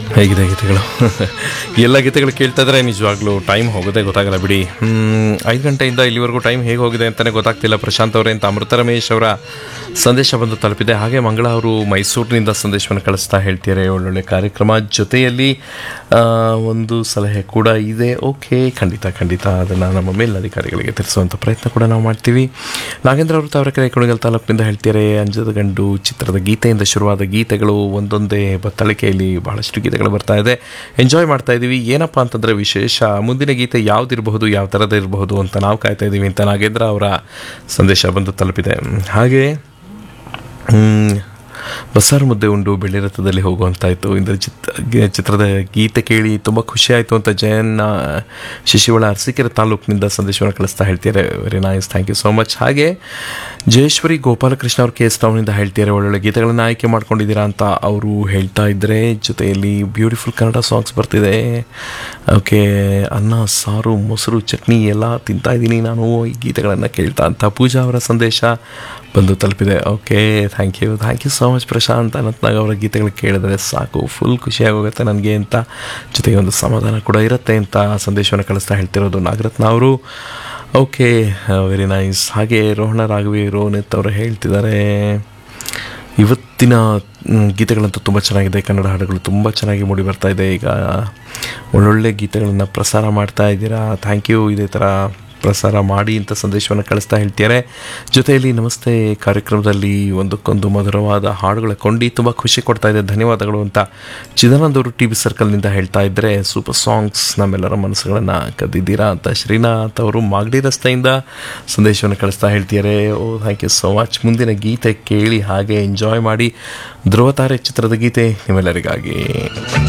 ಹೇಗಿದೆ ಗೀತೆಗಳು ಎಲ್ಲ ಗೀತೆಗಳು ಕೇಳ್ತಾ ಇದ್ರೆ ನಿಜವಾಗ್ಲೂ ಟೈಮ್ ಹೋಗೋದೇ ಗೊತ್ತಾಗಲ್ಲ ಬಿಡಿ ಹ್ಮ್, ಐದು ಗಂಟೆಯಿಂದ ಇಲ್ಲಿವರೆಗೂ ಟೈಮ್ ಹೇಗೆ ಹೋಗಿದೆ ಅಂತಲೇ ಗೊತ್ತಾಗ್ತಿಲ್ಲ ಪ್ರಶಾಂತ್ ಅವರೇ ಅಂತ ಅಮೃತ ರಮೇಶ್ ಅವರ ಸಂದೇಶ ಬಂದು ತಲುಪಿದೆ ಹಾಗೆ ಮಂಗಳ ಅವರು ಮೈಸೂರಿನಿಂದ ಸಂದೇಶವನ್ನು ಕಳಿಸ್ತಾ ಹೇಳ್ತಿದ್ದಾರೆ ಒಳ್ಳೊಳ್ಳೆ ಕಾರ್ಯಕ್ರಮ ಜೊತೆಯಲ್ಲಿ ಆ, ಒಂದು ಸಲಹೆ ಕೂಡ ಇದೆ ಓಕೆ ಖಂಡಿತ ಖಂಡಿತ ಅದನ್ನು ನಮ್ಮ ಮೇಲಧಿಕಾರಿಗಳಿಗೆ ತಿಳಿಸುವಂಥ ಪ್ರಯತ್ನ ಕೂಡ ನಾವು ಮಾಡ್ತೀವಿ ನಾಗೇಂದ್ರ ಅವರು ತಾವರೆಕೆರೆ ಕುಣಿಗಲ್ ತಾಲೂಕಿನಿಂದ ಹೇಳ್ತಿದ್ದಾರೆ ಅಂಜದ ಗಂಡು ಚಿತ್ರದ ಗೀತೆಯಿಂದ ಶುರುವಾದ ಗೀತೆಗಳು ಒಂದೊಂದೇ ಬತ್ತಳಿಕೆಯಲ್ಲಿ ಬಹಳಷ್ಟು ಗೀತೆಗಳು ಬರ್ತಾ ಇದೆ ಎಂಜಾಯ್ ಮಾಡ್ತಾ ಇದ್ದೀವಿ ಏನಪ್ಪ ಅಂತಂದರೆ ವಿಶೇಷ ಮುಂದಿನ ಗೀತೆ ಯಾವುದಿರಬಹುದು ಯಾವ ಥರದ ಇರಬಹುದು ಅಂತ ನಾವು ಕಾಯ್ತಾ ಇದ್ದೀವಿ ಅಂತ ನಾಗೇಂದ್ರ ಅವರ ಸಂದೇಶ ಬಂದು ತಲುಪಿದೆ ಹಾಗೆ ಹ್ಮ್, ಬಸ್ಸಾರು ಮುದ್ದೆ ಉಂಡು ಬೆಳ್ಳಿ ರಥದಲ್ಲಿ ಹೋಗುವಂತಾಯಿತು ಇಂದ್ರ ಚಿತ್ರ ಗ- ಚಿತ್ರದ ಗೀತೆ ಕೇಳಿ ತುಂಬ ಖುಷಿ ಆಯಿತು ಅಂತ ಜಯನ್ನ ಶಿಶಿವಳ ಅರಸೀಕೆರೆ ತಾಲೂಕಿನಿಂದ ಸಂದೇಶವನ್ನು ಕಳಿಸ್ತಾ ಹೇಳ್ತಿದ್ದಾರೆ very nice thank you so much ಹಾಗೆ ಜಯೇಶ್ವರಿ ಗೋಪಾಲಕೃಷ್ಣ ಅವ್ರ ಕೆ ಎಸ್ ಟೌನಿಂದ ಹೇಳ್ತಿದ್ದಾರೆ ಒಳ್ಳೊಳ್ಳೆ ಗೀತೆಗಳನ್ನು ಆಯ್ಕೆ ಮಾಡ್ಕೊಂಡಿದ್ದೀರಾ ಅಂತ ಅವರು ಹೇಳ್ತಾ ಇದ್ದರೆ ಜೊತೆಯಲ್ಲಿ ಬ್ಯೂಟಿಫುಲ್ ಕನ್ನಡ ಸಾಂಗ್ಸ್ ಬರ್ತಿದೆ ಓಕೆ ಅನ್ನ ಸಾರು ಮೊಸರು ಚಟ್ನಿ ಎಲ್ಲ ತಿಂತಾ ಇದ್ದೀನಿ ನಾನು ಈ ಗೀತೆಗಳನ್ನು ಕೇಳ್ತಾ ಅಂತ ಪೂಜಾ ಅವರ ಸಂದೇಶ ಬಂದು ತಲುಪಿದೆ okay thank you thank you so much Prashanth Anantnag ಅವರ ಗೀತೆಗಳು ಕೇಳಿದ್ರೆ ಸಾಕು ಫುಲ್ ಖುಷಿಯಾಗೋಗುತ್ತೆ ನನಗೆ ಅಂತ ಜೊತೆಗೆ ಒಂದು ಸಮಾಧಾನ ಕೂಡ ಇರುತ್ತೆ ಅಂತ ಸಂದೇಶವನ್ನು ಕಳಿಸ್ತಾ ಹೇಳ್ತಿರೋದು ನಾಗರತ್ನ ಅವರು ಓಕೆ ವೆರಿ ನೈಸ್ ಹಾಗೆ ರೋಹಣ ರಾಘವಿ ರೋನಿತ್ ಅವರು ಹೇಳ್ತಿದ್ದಾರೆ ಇವತ್ತಿನ ಮ್, ಗೀತೆಗಳಂತೂ ತುಂಬ ಚೆನ್ನಾಗಿದೆ ಕನ್ನಡ ಹಾಡುಗಳು ತುಂಬ ಚೆನ್ನಾಗಿ ಮೂಡಿ ಬರ್ತಾ ಇದೆ ಈಗ ಒಳ್ಳೊಳ್ಳೆ ಗೀತೆಗಳನ್ನು ಪ್ರಸಾರ ಮಾಡ್ತಾ ಇದ್ದೀರಾ ಥ್ಯಾಂಕ್ ಯು ಇದೇ ಥರ ಪ್ರಸಾರ ಮಾಡಿ ಅಂತ ಸಂದೇಶವನ್ನು ಕಳಿಸ್ತಾ ಹೇಳ್ತಿದ್ದಾರೆ ಜೊತೆಯಲ್ಲಿ ನಮಸ್ತೆ ಕಾರ್ಯಕ್ರಮದಲ್ಲಿ ಒಂದಕ್ಕೊಂದು ಮಧುರವಾದ ಹಾಡುಗಳ ಕೊಂಡಿ ತುಂಬ ಖುಷಿ ಕೊಡ್ತಾ ಇದೆ ಧನ್ಯವಾದಗಳು ಅಂತ ಚಿದಾನಂದ್ ಅವರು ಟಿ ವಿ ಸರ್ಕಲ್ನಿಂದ ಹೇಳ್ತಾ ಇದ್ದರೆ ಸೂಪರ್ ಸಾಂಗ್ಸ್ ನಮ್ಮೆಲ್ಲರ ಮನಸ್ಸುಗಳನ್ನು ಕದ್ದಿದ್ದೀರಾ ಅಂತ ಶ್ರೀನಾಥ್ ಅವರು ಮಾಗಡಿ ರಸ್ತೆಯಿಂದ ಸಂದೇಶವನ್ನು ಕಳಿಸ್ತಾ ಹೇಳ್ತಿದ್ದಾರೆ oh thank you so much ಮುಂದಿನ ಗೀತೆ ಕೇಳಿ ಹಾಗೆ ಎಂಜಾಯ್ ಮಾಡಿ ಧ್ರುವತಾರೆ ಚಿತ್ರದ ಗೀತೆ ನಿಮ್ಮೆಲ್ಲರಿಗಾಗಿ